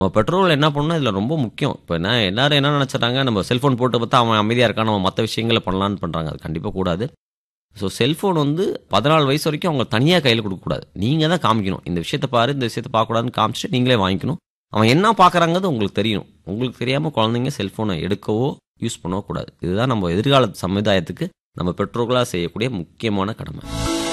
நம்ம பெற்றோர்கள் என்ன பண்ணணும் இதில் ரொம்ப முக்கியம் இப்போ என்ன எல்லாரும் என்ன நினச்சிட்றாங்க நம்ம செல்ஃபோன் போட்டு பார்த்தா அவன் அமைதியாக இருக்கான் நம்ம மற்ற விஷயங்களை பண்ணலான்னு பண்ணுறாங்க அது கண்டிப்பாக கூடாது ஸோ செல்ஃபோன் வந்து பதினாலு வயசு வரைக்கும் அவங்க தனியாக கையில் கொடுக்கக்கூடாது நீங்கள் தான் காமிக்கணும் இந்த விஷயத்தை பாரு இந்த விஷயத்தை பார்க்கக்கூடாதுன்னு காமிச்சிட்டு நீங்களே வாங்கிக்கணும் அவன் என்ன பார்க்குறாங்கிறது உங்களுக்கு தெரியணும் உங்களுக்கு தெரியாமல் குழந்தைங்க செல்ஃபோனை எடுக்கவோ யூஸ் பண்ணவோ கூடாது இதுதான் நம்ம எதிர்கால சமுதாயத்துக்கு நம்ம பெற்றோர்களாக செய்யக்கூடிய முக்கியமான கடமை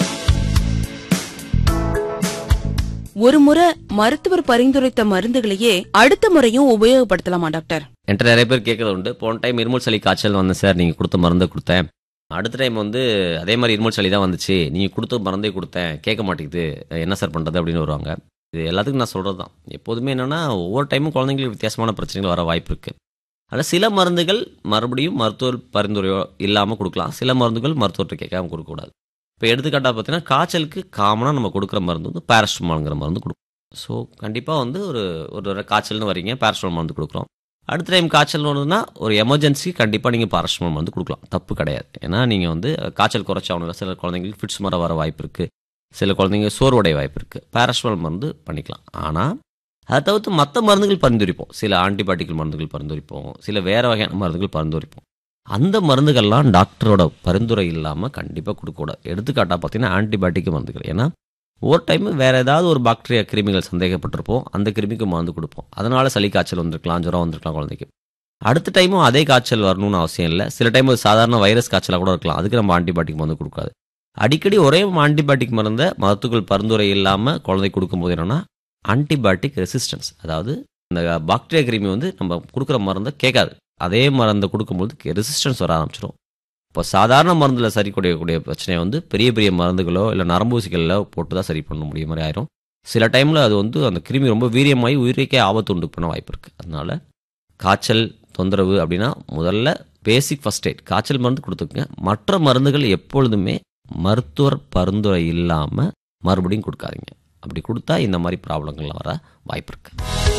ஒரு முறை மருத்துவர் பரிந்துரைத்த மருந்துகளையே அடுத்த முறையும் உபயோகப்படுத்தலாமா டாக்டர் என்கிட்ட நிறைய பேர் கேட்கறது உண்டு போன டைம் இருமல் சளி காய்ச்சல் வந்தேன் சார் நீங்கள் கொடுத்த மருந்தை கொடுத்தேன் அடுத்த டைம் வந்து அதே மாதிரி இருமல் சளி தான் வந்துச்சு நீங்கள் கொடுத்த மருந்தே கொடுத்தேன் கேட்க மாட்டேங்குது என்ன சார் பண்ணுறது அப்படின்னு வருவாங்க இது எல்லாத்துக்கும் நான் சொல்கிறது தான் எப்போதுமே என்னென்னா ஒவ்வொரு டைமும் குழந்தைங்களுக்கு வித்தியாசமான பிரச்சனைகள் வர வாய்ப்பு இருக்குது அதில் சில மருந்துகள் மறுபடியும் மருத்துவர் பரிந்துரையோ இல்லாமல் கொடுக்கலாம் சில மருந்துகள் மருத்துவர்கிட்ட கேட்காம கொடுக்கக்கூடாது இப்போ எடுத்துக்காட்டாக பார்த்தீங்கன்னா காய்ச்சலுக்கு காமனாக நம்ம கொடுக்குற மருந்து வந்து பேரஸ்டமால்ங்கிற மருந்து கொடுக்கும் ஸோ கண்டிப்பாக வந்து ஒரு ஒரு காய்ச்சல்னு வரீங்க பேரஸ்டமால் மருந்து கொடுக்குறோம் அடுத்த டைம் காய்ச்சல் வருதுன்னா ஒரு எமர்ஜென்சி கண்டிப்பாக நீங்கள் பாரஸ்டமால் மருந்து கொடுக்கலாம் தப்பு கிடையாது ஏன்னா நீங்கள் வந்து காய்ச்சல் குறைச்சாகணும் சில குழந்தைங்களுக்கு ஃபிட்ஸ் மர வர வாய்ப்பு இருக்குது சில குழந்தைங்க சோர்வடைய வாய்ப்பு இருக்குது பேரஸ்டமால் மருந்து பண்ணிக்கலாம் ஆனால் அதை தவிர்த்து மற்ற மருந்துகள் பரிந்துரைப்போம் சில ஆன்டிபயோட்டிக்கல் மருந்துகள் பரிந்துரைப்போம் சில வேறு வகையான மருந்துகள் பரிந்துரைப்போம் அந்த மருந்துகள்லாம் டாக்டரோட பரிந்துரை இல்லாமல் கண்டிப்பாக கொடுக்கக்கூடாது எடுத்துக்காட்டாக பார்த்தீங்கன்னா ஆன்டிபயோட்டிக் மருந்துகள் ஏன்னா ஒவ்வொரு டைம் வேறு ஏதாவது ஒரு பாக்டீரியா கிருமிகள் சந்தேகப்பட்டிருப்போம் அந்த கிருமிக்கு மருந்து கொடுப்போம் அதனால சளி காய்ச்சல் வந்திருக்கலாம் ஜுரம் வந்திருக்கலாம் குழந்தைக்கு அடுத்த டைமும் அதே காய்ச்சல் வரணும்னு அவசியம் இல்லை சில டைம் ஒரு சாதாரண வைரஸ் காய்ச்சலாக கூட இருக்கலாம் அதுக்கு நம்ம ஆன்டிபயோட்டிக் மருந்து கொடுக்காது அடிக்கடி ஒரே ஆன்டிபயோட்டிக் மருந்தை மருத்துவர்கள் பரிந்துரை இல்லாமல் குழந்தை கொடுக்கும்போது என்னென்னா ஆன்டிபயோட்டிக் ரெசிஸ்டன்ஸ் அதாவது இந்த பாக்டீரியா கிருமி வந்து நம்ம கொடுக்குற மருந்தை கேட்காது அதே மருந்தை கொடுக்கும்போது ரெசிஸ்டன்ஸ் வர ஆரம்பிச்சிடும் இப்போ சாதாரண மருந்தில் சரி கூடியக்கூடிய பிரச்சனையை வந்து பெரிய பெரிய மருந்துகளோ இல்லை நரம்பூசிகளில் போட்டு தான் சரி பண்ண முடியும் மாதிரி ஆயிரும் சில டைமில் அது வந்து அந்த கிருமி ரொம்ப வீரியமாகி உயிருக்கே ஆபத்து உண்டு பண்ண வாய்ப்பு இருக்குது அதனால காய்ச்சல் தொந்தரவு அப்படின்னா முதல்ல பேசிக் ஃபஸ்ட் எய்ட் காய்ச்சல் மருந்து கொடுத்துக்குங்க மற்ற மருந்துகள் எப்பொழுதுமே மருத்துவர் பரிந்துரை இல்லாமல் மறுபடியும் கொடுக்காதீங்க அப்படி கொடுத்தா இந்த மாதிரி ப்ராப்ளங்கள்லாம் வர வாய்ப்பு இருக்கு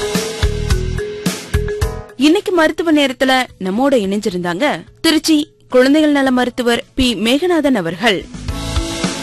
இன்னைக்கு மருத்துவ நேரத்துல நம்மோட இணைஞ்சிருந்தாங்க திருச்சி குழந்தைகள் நல மருத்துவர் பி மேகநாதன் அவர்கள்